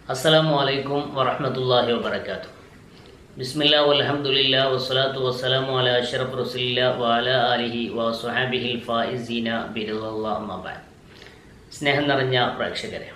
അസ്സലാമു അലൈക്കും വറഹ്മത്തുള്ളാഹി വബറകാതുഹു ബിസ്മില്ലാ വൽഹംദുലില്ലാ വസ്സലാത്തു വസ്സലാമു അലാ അഷ്റഫ് റസൂലില്ലാ വഅല ആലിഹി വസ്വഹാബിഹിൽ ഫായിസീന ബിറല്ലാഹ് അമ്മാ ബഅദ് സ്നേഹം നിറഞ്ഞ പ്രേക്ഷകരെ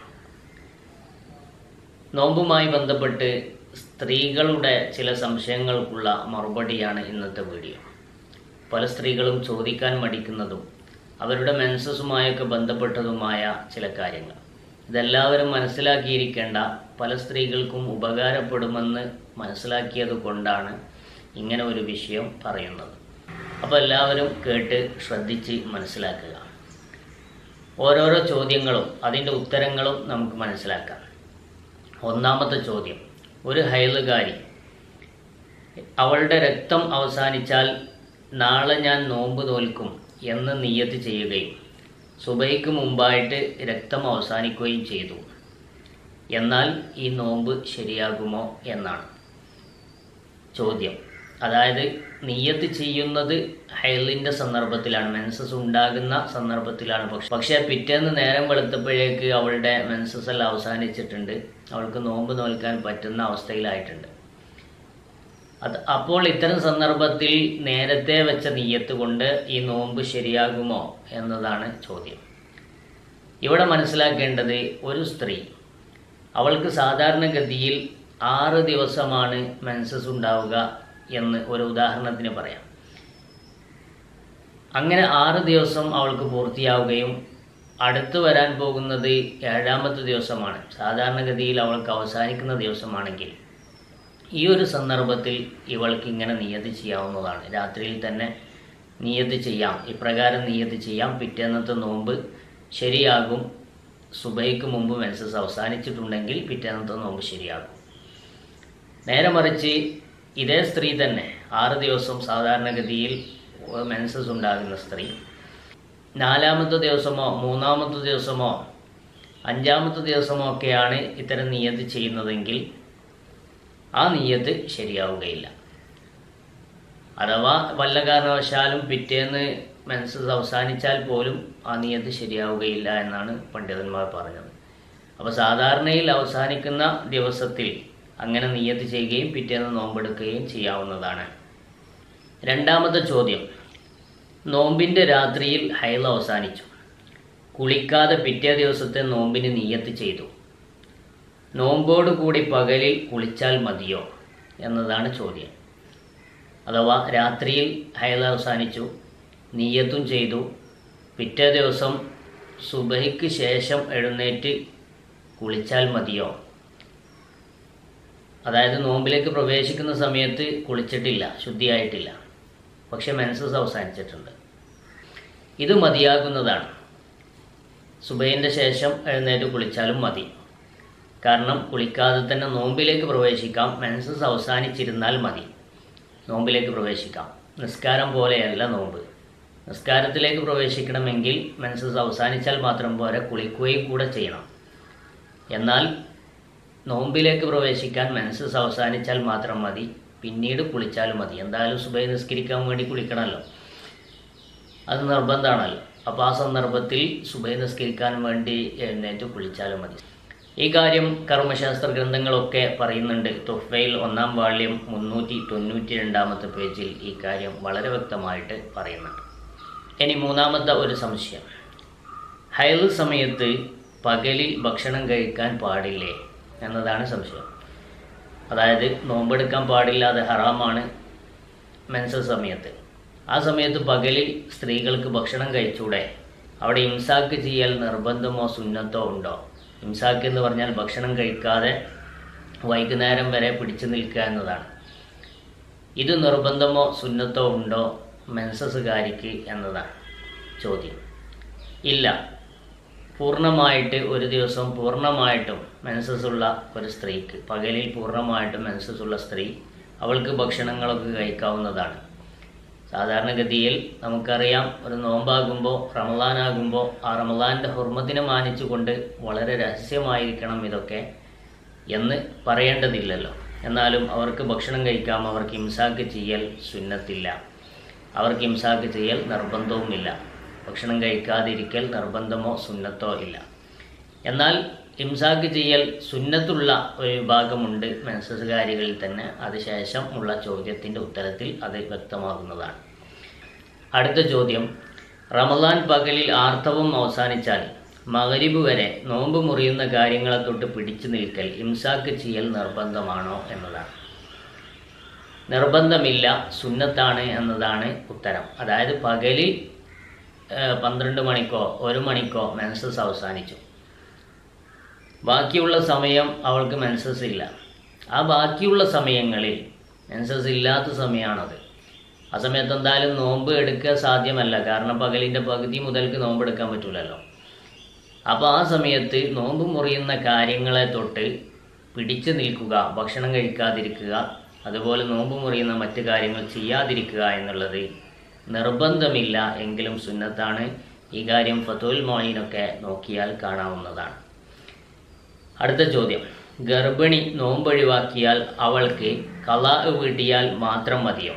നോമ്പുമായി ബന്ധപ്പെട്ട് സ്ത്രീകളുടെ ചില സംശയങ്ങൾക്കുള്ള മറുപടിയാണ് ഇന്നത്തെ വീഡിയോ പല സ്ത്രീകളും ചോദിക്കാൻ മടിക്കുന്നതും അവരുടെ മെൻസസുമായൊക്കെ ബന്ധപ്പെട്ടതുമായ ചില കാര്യങ്ങൾ ഇതെല്ലാവരും മനസ്സിലാക്കിയിരിക്കേണ്ട പല സ്ത്രീകൾക്കും ഉപകാരപ്പെടുമെന്ന് മനസ്സിലാക്കിയത് കൊണ്ടാണ് ഇങ്ങനെ ഒരു വിഷയം പറയുന്നത് അപ്പോൾ എല്ലാവരും കേട്ട് ശ്രദ്ധിച്ച് മനസ്സിലാക്കുക ഓരോരോ ചോദ്യങ്ങളും അതിൻ്റെ ഉത്തരങ്ങളും നമുക്ക് മനസ്സിലാക്കാം ഒന്നാമത്തെ ചോദ്യം ഒരു ഹൈലുകാരി അവളുടെ രക്തം അവസാനിച്ചാൽ നാളെ ഞാൻ നോമ്പ് തോൽക്കും എന്ന് നിയത്ത് ചെയ്യുകയും സുബൈക്ക് മുമ്പായിട്ട് രക്തം അവസാനിക്കുകയും ചെയ്തു എന്നാൽ ഈ നോമ്പ് ശരിയാകുമോ എന്നാണ് ചോദ്യം അതായത് നിയത്ത് ചെയ്യുന്നത് ഹൈലിൻ്റെ സന്ദർഭത്തിലാണ് മെൻസസ് ഉണ്ടാകുന്ന സന്ദർഭത്തിലാണ് പക്ഷെ പക്ഷേ പിറ്റേന്ന് നേരം വെളുത്തപ്പോഴേക്ക് അവളുടെ മെൻസസ് എല്ലാം അവസാനിച്ചിട്ടുണ്ട് അവൾക്ക് നോമ്പ് നോൽക്കാൻ പറ്റുന്ന അവസ്ഥയിലായിട്ടുണ്ട് അത് അപ്പോൾ ഇത്തരം സന്ദർഭത്തിൽ നേരത്തെ വെച്ച നീയത്ത് കൊണ്ട് ഈ നോമ്പ് ശരിയാകുമോ എന്നതാണ് ചോദ്യം ഇവിടെ മനസ്സിലാക്കേണ്ടത് ഒരു സ്ത്രീ അവൾക്ക് സാധാരണഗതിയിൽ ആറ് ദിവസമാണ് മെൻസസ് ഉണ്ടാവുക എന്ന് ഒരു ഉദാഹരണത്തിന് പറയാം അങ്ങനെ ആറ് ദിവസം അവൾക്ക് പൂർത്തിയാവുകയും അടുത്ത് വരാൻ പോകുന്നത് ഏഴാമത്തെ ദിവസമാണ് സാധാരണഗതിയിൽ അവൾക്ക് അവസാനിക്കുന്ന ദിവസമാണെങ്കിൽ ഈ ഒരു സന്ദർഭത്തിൽ ഇവൾക്ക് ഇങ്ങനെ നിയതി ചെയ്യാവുന്നതാണ് രാത്രിയിൽ തന്നെ നിയതി ചെയ്യാം ഇപ്രകാരം നിയതി ചെയ്യാം പിറ്റേന്നത്തെ നോമ്പ് ശരിയാകും സുബൈക്ക് മുമ്പ് മെൻസസ് അവസാനിച്ചിട്ടുണ്ടെങ്കിൽ പിറ്റേന്നത്തെ നോമ്പ് ശരിയാകും നേരെ മറിച്ച് ഇതേ സ്ത്രീ തന്നെ ആറ് ദിവസം സാധാരണഗതിയിൽ മെൻസസ് ഉണ്ടാകുന്ന സ്ത്രീ നാലാമത്തെ ദിവസമോ മൂന്നാമത്തെ ദിവസമോ അഞ്ചാമത്തെ ദിവസമോ ഒക്കെയാണ് ഇത്തരം നിയതി ചെയ്യുന്നതെങ്കിൽ ആ നീയത്ത് ശരിയാവുകയില്ല അഥവാ വല്ല കാരണവശാലും പിറ്റേന്ന് മെൻസസ് അവസാനിച്ചാൽ പോലും ആ നീയത്ത് ശരിയാവുകയില്ല എന്നാണ് പണ്ഡിതന്മാർ പറഞ്ഞത് അപ്പോൾ സാധാരണയിൽ അവസാനിക്കുന്ന ദിവസത്തിൽ അങ്ങനെ നീയത്ത് ചെയ്യുകയും പിറ്റേന്ന് നോമ്പെടുക്കുകയും ചെയ്യാവുന്നതാണ് രണ്ടാമത്തെ ചോദ്യം നോമ്പിൻ്റെ രാത്രിയിൽ ഹൈൽ അവസാനിച്ചു കുളിക്കാതെ പിറ്റേ ദിവസത്തെ നോമ്പിന് നീയത്ത് ചെയ്തു നോമ്പോട് കൂടി പകലിൽ കുളിച്ചാൽ മതിയോ എന്നതാണ് ചോദ്യം അഥവാ രാത്രിയിൽ ഹയൽ അവസാനിച്ചു നീയത്തും ചെയ്തു പിറ്റേ ദിവസം സുബഹിക്ക് ശേഷം എഴുന്നേറ്റ് കുളിച്ചാൽ മതിയോ അതായത് നോമ്പിലേക്ക് പ്രവേശിക്കുന്ന സമയത്ത് കുളിച്ചിട്ടില്ല ശുദ്ധിയായിട്ടില്ല പക്ഷെ മെൻസസ് അവസാനിച്ചിട്ടുണ്ട് ഇത് മതിയാകുന്നതാണ് സുബൈൻ്റെ ശേഷം എഴുന്നേറ്റ് കുളിച്ചാലും മതി കാരണം കുളിക്കാതെ തന്നെ നോമ്പിലേക്ക് പ്രവേശിക്കാം മെൻസസ് അവസാനിച്ചിരുന്നാൽ മതി നോമ്പിലേക്ക് പ്രവേശിക്കാം നിസ്കാരം പോലെയല്ല നോമ്പ് നിസ്കാരത്തിലേക്ക് പ്രവേശിക്കണമെങ്കിൽ മെൻസസ് അവസാനിച്ചാൽ മാത്രം പോരെ കുളിക്കുകയും കൂടെ ചെയ്യണം എന്നാൽ നോമ്പിലേക്ക് പ്രവേശിക്കാൻ മെൻസസ് അവസാനിച്ചാൽ മാത്രം മതി പിന്നീട് കുളിച്ചാലും മതി എന്തായാലും സുബൈ നിസ്കരിക്കാൻ വേണ്ടി കുളിക്കണമല്ലോ അത് നിർബന്ധമാണല്ലോ അപ്പോൾ ആ സന്ദർഭത്തിൽ സുബൈ നിസ്കരിക്കാൻ വേണ്ടി എഴുന്നേറ്റ് കുളിച്ചാലും മതി ഈ കാര്യം കർമ്മശാസ്ത്ര ഗ്രന്ഥങ്ങളൊക്കെ പറയുന്നുണ്ട് തുഫയിൽ ഒന്നാം വാള്യം മുന്നൂറ്റി തൊണ്ണൂറ്റി രണ്ടാമത്തെ പേജിൽ ഈ കാര്യം വളരെ വ്യക്തമായിട്ട് പറയുന്നുണ്ട് ഇനി മൂന്നാമത്തെ ഒരു സംശയം ഹൈൽ സമയത്ത് പകലിൽ ഭക്ഷണം കഴിക്കാൻ പാടില്ലേ എന്നതാണ് സംശയം അതായത് നോമ്പെടുക്കാൻ പാടില്ലാതെ ഹറാമാണ് മെൻസസ് സമയത്ത് ആ സമയത്ത് പകലിൽ സ്ത്രീകൾക്ക് ഭക്ഷണം കഴിച്ചൂടെ അവിടെ ഇംസാക്ക് ചെയ്യൽ നിർബന്ധമോ സുന്നത്തോ ഉണ്ടോ ഇംസാക്ക് എന്ന് പറഞ്ഞാൽ ഭക്ഷണം കഴിക്കാതെ വൈകുന്നേരം വരെ പിടിച്ചു നിൽക്കുക എന്നതാണ് ഇത് നിർബന്ധമോ സുന്നത്തോ ഉണ്ടോ മെൻസസുകാരിക്ക് എന്നതാണ് ചോദ്യം ഇല്ല പൂർണ്ണമായിട്ട് ഒരു ദിവസം പൂർണ്ണമായിട്ടും മെൻസസ് ഉള്ള ഒരു സ്ത്രീക്ക് പകലിൽ പൂർണ്ണമായിട്ടും മെൻസസ് ഉള്ള സ്ത്രീ അവൾക്ക് ഭക്ഷണങ്ങളൊക്കെ കഴിക്കാവുന്നതാണ് സാധാരണഗതിയിൽ നമുക്കറിയാം ഒരു നോമ്പാകുമ്പോൾ റമദാനാകുമ്പോൾ ആ റമദാൻ്റെ ഹുർമത്തിനെ മാനിച്ചുകൊണ്ട് വളരെ രഹസ്യമായിരിക്കണം ഇതൊക്കെ എന്ന് പറയേണ്ടതില്ലല്ലോ എന്നാലും അവർക്ക് ഭക്ഷണം കഴിക്കാം അവർക്ക് ഇംസാക്ക് ചെയ്യൽ സുന്നത്തില്ല അവർക്ക് ഇംസാക്ക് ചെയ്യൽ നിർബന്ധവുമില്ല ഭക്ഷണം കഴിക്കാതിരിക്കൽ നിർബന്ധമോ സുന്നത്തോ ഇല്ല എന്നാൽ ഇംസാക്ക് ചെയ്യൽ സുന്നത്തുള്ള ഒരു വിഭാഗമുണ്ട് മെൻസസുകാരികളിൽ തന്നെ അതിനുശേഷം ഉള്ള ചോദ്യത്തിൻ്റെ ഉത്തരത്തിൽ അത് വ്യക്തമാകുന്നതാണ് അടുത്ത ചോദ്യം റമദാൻ പകലിൽ ആർത്തവം അവസാനിച്ചാൽ മകരിബ് വരെ നോമ്പ് മുറിയുന്ന കാര്യങ്ങളെ തൊട്ട് പിടിച്ചു നിൽക്കൽ ഇംസാക്ക് ചെയ്യൽ നിർബന്ധമാണോ എന്നതാണ് നിർബന്ധമില്ല സുന്നത്താണ് എന്നതാണ് ഉത്തരം അതായത് പകലിൽ ഏഹ്, പന്ത്രണ്ട് മണിക്കോ ഒരു മണിക്കോ മെൻസസ് അവസാനിച്ചു ബാക്കിയുള്ള സമയം അവൾക്ക് മെൻസസ് ഇല്ല ആ ബാക്കിയുള്ള സമയങ്ങളിൽ മെൻസസ് ഇല്ലാത്ത സമയമാണത് ആ സമയത്ത് എന്തായാലും നോമ്പ് എടുക്കുക സാധ്യമല്ല കാരണം പകലിൻ്റെ പകുതി മുതൽക്ക് നോമ്പ് എടുക്കാൻ പറ്റില്ലല്ലോ അപ്പോൾ ആ സമയത്ത് നോമ്പ് മുറിയുന്ന കാര്യങ്ങളെ തൊട്ട് പിടിച്ചു നിൽക്കുക ഭക്ഷണം കഴിക്കാതിരിക്കുക അതുപോലെ നോമ്പ് മുറിയുന്ന മറ്റു കാര്യങ്ങൾ ചെയ്യാതിരിക്കുക എന്നുള്ളത് നിർബന്ധമില്ല എങ്കിലും സുന്നത്താണ് ഈ കാര്യം ഫതുൽ മോയിനൊക്കെ നോക്കിയാൽ കാണാവുന്നതാണ് അടുത്ത ചോദ്യം ഗർഭിണി നോമ്പൊഴിവാക്കിയാൽ അവൾക്ക് കലാ വീട്ടിയാൽ മാത്രം മതിയോ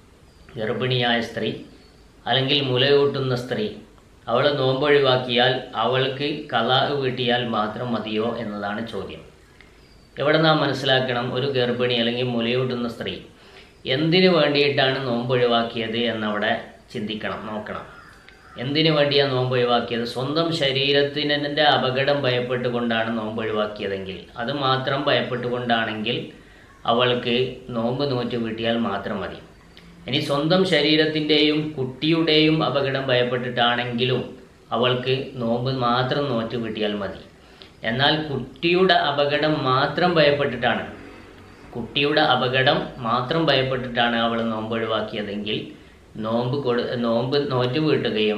ഗർഭിണിയായ സ്ത്രീ അല്ലെങ്കിൽ മുലയൂട്ടുന്ന സ്ത്രീ അവൾ നോമ്പൊഴിവാക്കിയാൽ അവൾക്ക് കലാ വീട്ടിയാൽ മാത്രം മതിയോ എന്നതാണ് ചോദ്യം ഇവിടെ നാം മനസ്സിലാക്കണം ഒരു ഗർഭിണി അല്ലെങ്കിൽ മുലയൂട്ടുന്ന സ്ത്രീ എന്തിനു വേണ്ടിയിട്ടാണ് നോമ്പൊഴിവാക്കിയത് എന്നവിടെ ചിന്തിക്കണം നോക്കണം എന്തിനു വേണ്ടിയാണ് നോമ്പ് ഒഴിവാക്കിയത് സ്വന്തം ശരീരത്തിൻ്റെ അപകടം ഭയപ്പെട്ടുകൊണ്ടാണ് നോമ്പ് ഒഴിവാക്കിയതെങ്കിൽ അത് മാത്രം ഭയപ്പെട്ടുകൊണ്ടാണെങ്കിൽ അവൾക്ക് നോമ്പ് നോറ്റ് വീട്ടിയാൽ മാത്രം മതി ഇനി സ്വന്തം ശരീരത്തിൻ്റെയും കുട്ടിയുടെയും അപകടം ഭയപ്പെട്ടിട്ടാണെങ്കിലും അവൾക്ക് നോമ്പ് മാത്രം നോറ്റ് വീട്ടിയാൽ മതി എന്നാൽ കുട്ടിയുടെ അപകടം മാത്രം ഭയപ്പെട്ടിട്ടാണ് കുട്ടിയുടെ അപകടം മാത്രം ഭയപ്പെട്ടിട്ടാണ് അവൾ നോമ്പ് ഒഴിവാക്കിയതെങ്കിൽ നോമ്പ് കൊടു നോമ്പ് നോറ്റ് വീട്ടുകയും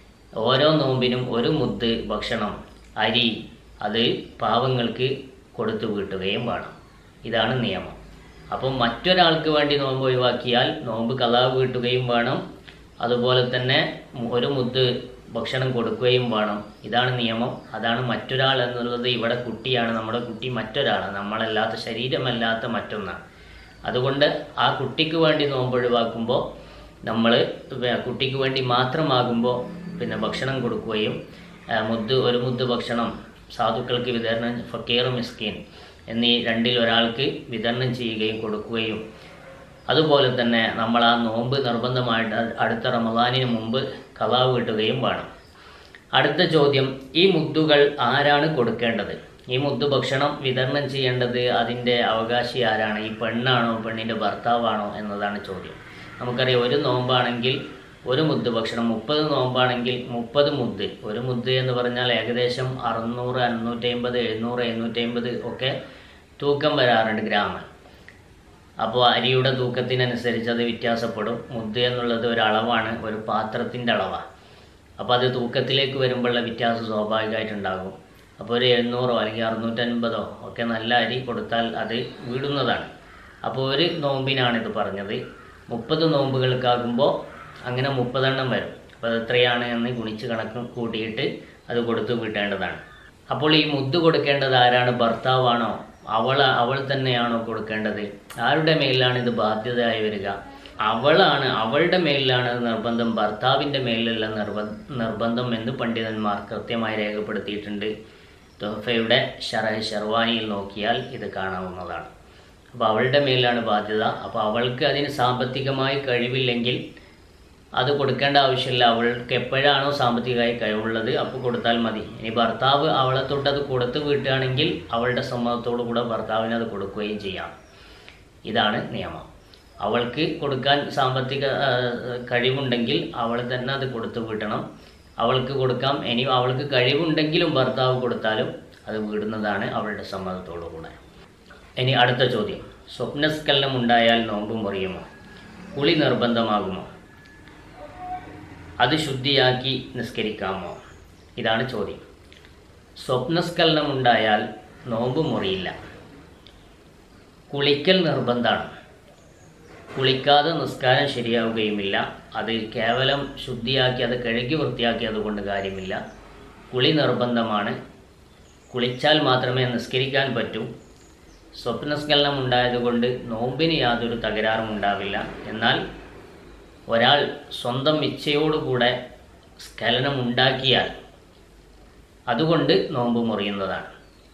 ഓരോ നോമ്പിനും ഒരു മുദ്ദ് ഭക്ഷണം അരി അത് പാവങ്ങൾക്ക് കൊടുത്തു വീട്ടുകയും വേണം ഇതാണ് നിയമം അപ്പം മറ്റൊരാൾക്ക് വേണ്ടി നോമ്പ് ഒഴിവാക്കിയാൽ നോമ്പ് കലാ വീട്ടുകയും വേണം അതുപോലെ തന്നെ ഒരു മുദ്ദ് ഭക്ഷണം കൊടുക്കുകയും വേണം ഇതാണ് നിയമം അതാണ് മറ്റൊരാൾ എന്നുള്ളത് ഇവിടെ കുട്ടിയാണ് നമ്മുടെ കുട്ടി മറ്റൊരാളാണ് നമ്മളല്ലാത്ത ശരീരമല്ലാത്ത മറ്റൊന്നാണ് അതുകൊണ്ട് ആ കുട്ടിക്ക് വേണ്ടി നോമ്പ് ഒഴിവാക്കുമ്പോൾ നമ്മൾ കുട്ടിക്ക് വേണ്ടി മാത്രമാകുമ്പോൾ പിന്നെ ഭക്ഷണം കൊടുക്കുകയും ആ, മുദ്ദ് ഒരു മുദ്ദ് ഭക്ഷണം സാധുക്കൾക്ക് വിതരണം ഫക്കീർ മിസ്കീൻ എന്നീ രണ്ടിൽ ഒരാൾക്ക് വിതരണം ചെയ്യുകയും കൊടുക്കുകയും അതുപോലെ തന്നെ നമ്മൾ ആ നോമ്പ് നിർബന്ധമായിട്ട് അടുത്ത റമദാനിന് മുമ്പ് കലാ വീട്ടുകയും വേണം അടുത്ത ചോദ്യം ഈ മുദ്ദുകൾ ആരാണ് കൊടുക്കേണ്ടത് ഈ മുദ്ദു ഭക്ഷണം വിതരണം ചെയ്യേണ്ടത് അതിൻ്റെ അവകാശി ആരാണ് ഈ പെണ്ണാണോ പെണ്ണിൻ്റെ ഭർത്താവാണോ എന്നതാണ് ചോദ്യം നമുക്കറിയാം ഒരു നോമ്പാണെങ്കിൽ ഒരു മുദ്ദ് ഭക്ഷണം മുപ്പത് നോമ്പാണെങ്കിൽ മുപ്പത് മുദ്ദ് ഒരു മുദ്ദ് എന്ന് പറഞ്ഞാൽ ഏകദേശം അറുന്നൂറ് അഞ്ഞൂറ്റമ്പത് എഴുന്നൂറ് എഴുന്നൂറ്റമ്പത് ഒക്കെ തൂക്കം വരാറുണ്ട് ഗ്രാമം അപ്പോൾ അരിയുടെ തൂക്കത്തിനനുസരിച്ച് അത് വ്യത്യാസപ്പെടും മുദ്ദ് എന്നുള്ളത് ഒരു അളവാണ് ഒരു പാത്രത്തിൻ്റെ അളവാണ് അപ്പോൾ അത് തൂക്കത്തിലേക്ക് വരുമ്പോഴുള്ള വ്യത്യാസം സ്വാഭാവികമായിട്ടുണ്ടാകും അപ്പോൾ ഒരു എഴുന്നൂറോ അല്ലെങ്കിൽ അറുന്നൂറ്റൻപതോ ഒക്കെ നല്ല അരി കൊടുത്താൽ അത് വീടുന്നതാണ് അപ്പോൾ ഒരു നോമ്പിനാണ് ഇത് പറഞ്ഞത് മുപ്പത് നോമ്പുകൾക്കാകുമ്പോൾ അങ്ങനെ മുപ്പതെണ്ണം വരും അപ്പോൾ അത് എത്രയാണ് എന്ന് ഗുണിച്ച് കണക്ക് കൂട്ടിയിട്ട് അത് കൊടുത്തു വീട്ടേണ്ടതാണ് അപ്പോൾ ഈ മുദ്ദ് കൊടുക്കേണ്ടത് ആരാണ് ഭർത്താവാണോ അവൾ അവൾ തന്നെയാണോ കൊടുക്കേണ്ടത് ആരുടെ മേലിലാണ് ഇത് ബാധ്യതയായി വരിക അവളാണ് അവളുടെ മേലിലാണ് ഇത് നിർബന്ധം ഭർത്താവിൻ്റെ മേലിലുള്ള നിർബ നിർബന്ധം എന്ന് പണ്ഡിതന്മാർ കൃത്യമായി രേഖപ്പെടുത്തിയിട്ടുണ്ട് തോഫയുടെ ഷറ ഷെർവാനിയിൽ നോക്കിയാൽ ഇത് കാണാവുന്നതാണ് അപ്പോൾ അവളുടെ മേലിലാണ് ബാധ്യത അപ്പോൾ അവൾക്ക് അതിന് സാമ്പത്തികമായി കഴിവില്ലെങ്കിൽ അത് കൊടുക്കേണ്ട ആവശ്യമില്ല അവൾക്ക് എപ്പോഴാണോ സാമ്പത്തികമായി കഴിവുള്ളത് അപ്പോൾ കൊടുത്താൽ മതി ഇനി ഭർത്താവ് അവളെ തൊട്ട് അത് കൊടുത്ത് വീട്ടുകയാണെങ്കിൽ അവളുടെ സമ്മതത്തോടു കൂടെ ഭർത്താവിന് അത് കൊടുക്കുകയും ചെയ്യാം ഇതാണ് നിയമം അവൾക്ക് കൊടുക്കാൻ സാമ്പത്തിക ആ, കഴിവുണ്ടെങ്കിൽ അവൾ തന്നെ അത് കൊടുത്തു വീട്ടണം അവൾക്ക് കൊടുക്കാം ഇനി അവൾക്ക് കഴിവുണ്ടെങ്കിലും ഭർത്താവ് കൊടുത്താലും അത് വീടുന്നതാണ് അവളുടെ സമ്മതത്തോടു കൂടെ ഇനി അടുത്ത ചോദ്യം സ്വപ്നസ്ഖലനം ഉണ്ടായാൽ നോമ്പ് മുറിയുമോ കുളി നിർബന്ധമാകുമോ അത് ശുദ്ധിയാക്കി നിസ്കരിക്കാമോ ഇതാണ് ചോദ്യം സ്വപ്നസ്ഖലനം ഉണ്ടായാൽ നോമ്പ് മുറിയില്ല കുളിക്കൽ നിർബന്ധമാണ് കുളിക്കാതെ നിസ്കാരം ശരിയാവുകയുമില്ല അത് കേവലം ശുദ്ധിയാക്കി അത് കഴുകി വൃത്തിയാക്കി അതുകൊണ്ട് കാര്യമില്ല കുളി നിർബന്ധമാണ് കുളിച്ചാൽ മാത്രമേ നിസ്കരിക്കാൻ പറ്റൂ സ്വപ്നസ്ഖലനം ഉണ്ടായതുകൊണ്ട് നോമ്പിന് യാതൊരു തകരാറും ഉണ്ടാവില്ല എന്നാൽ ഒരാൾ സ്വന്തം ഇച്ഛയോടുകൂടെ സ്ഖലനം ഉണ്ടാക്കിയാൽ അതുകൊണ്ട് നോമ്പ് മുറിയുന്നതാണ്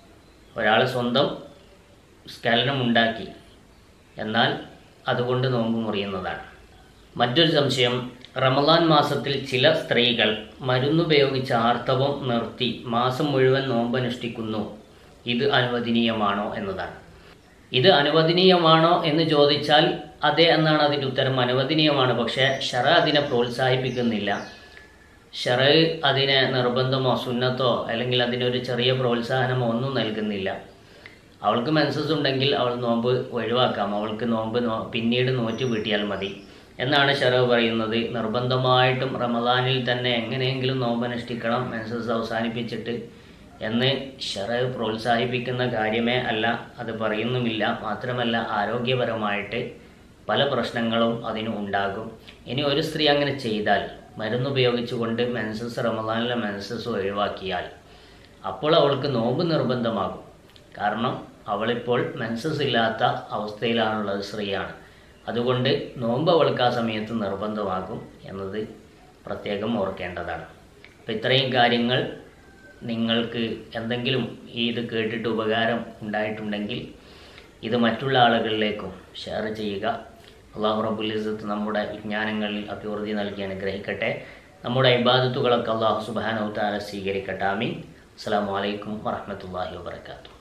ഒരാൾ സ്വന്തം സ്കലനം ഉണ്ടാക്കി എന്നാൽ അതുകൊണ്ട് നോമ്പ് മുറിയുന്നതാണ് മറ്റൊരു സംശയം റമദാൻ മാസത്തിൽ ചില സ്ത്രീകൾ മരുന്നുപയോഗിച്ച് ആർത്തവം നിർത്തി മാസം മുഴുവൻ നോമ്പനുഷ്ഠിക്കുന്നു ഇത് അനുവദനീയമാണോ എന്നതാണ് ഇത് അനുവദനീയമാണോ എന്ന് ചോദിച്ചാൽ അതെ എന്നാണ് അതിൻ്റെ ഉത്തരം അനുവദനീയമാണ് പക്ഷേ ഷറ അതിനെ പ്രോത്സാഹിപ്പിക്കുന്നില്ല ഷറ അതിനെ നിർബന്ധമോ സുന്നത്തോ അല്ലെങ്കിൽ അതിനൊരു ചെറിയ പ്രോത്സാഹനമോ ഒന്നും നൽകുന്നില്ല അവൾക്ക് മെൻസസ് ഉണ്ടെങ്കിൽ അവൾ നോമ്പ് ഒഴിവാക്കാം അവൾക്ക് നോമ്പ് നോ പിന്നീട് നോറ്റ് വീട്ടിയാൽ മതി എന്നാണ് ഷറവ് പറയുന്നത് നിർബന്ധമായിട്ടും റമദാനിൽ തന്നെ എങ്ങനെയെങ്കിലും നോമ്പ് അനുഷ്ഠിക്കണം മെൻസസ് അവസാനിപ്പിച്ചിട്ട് എന്ന് ഷറവ് പ്രോത്സാഹിപ്പിക്കുന്ന കാര്യമേ അല്ല അത് പറയുന്നുമില്ല മാത്രമല്ല ആരോഗ്യപരമായിട്ട് പല പ്രശ്നങ്ങളും അതിന് ഉണ്ടാകും ഇനി ഒരു സ്ത്രീ അങ്ങനെ ചെയ്താൽ മരുന്നുപയോഗിച്ചുകൊണ്ട് മെൻസസ് റമദാനിലെ മെൻസസ് ഒഴിവാക്കിയാൽ അപ്പോൾ അവൾക്ക് നോമ്പ് നിർബന്ധമാകും കാരണം അവളിപ്പോൾ മെൻസസ് ഇല്ലാത്ത അവസ്ഥയിലാണുള്ളത് സ്ത്രീയാണ് അതുകൊണ്ട് നോമ്പ് അവൾക്ക് ആ സമയത്ത് നിർബന്ധമാകും എന്നത് പ്രത്യേകം ഓർക്കേണ്ടതാണ് അപ്പോൾ ഇത്രയും കാര്യങ്ങൾ നിങ്ങൾക്ക് എന്തെങ്കിലും ഈ ഇത് കേട്ടിട്ട് ഉപകാരം ഉണ്ടായിട്ടുണ്ടെങ്കിൽ ഇത് മറ്റുള്ള ആളുകളിലേക്കും ഷെയർ ചെയ്യുക അള്ളാഹു റബ്ബുൽ ഇസ്സത്ത് നമ്മുടെ വിജ്ഞാനങ്ങളിൽ അഭിവൃദ്ധി നൽകി അനുഗ്രഹിക്കട്ടെ നമ്മുടെ ഇബാദത്തുകളൊക്കെ അള്ളാഹു സുബാനു താല സ്വീകരിക്കട്ടെ ആമീൻ അസ്സാം വലൈക്കും വറഹമത്തല്ലാഹി വാബർക്കാത്തു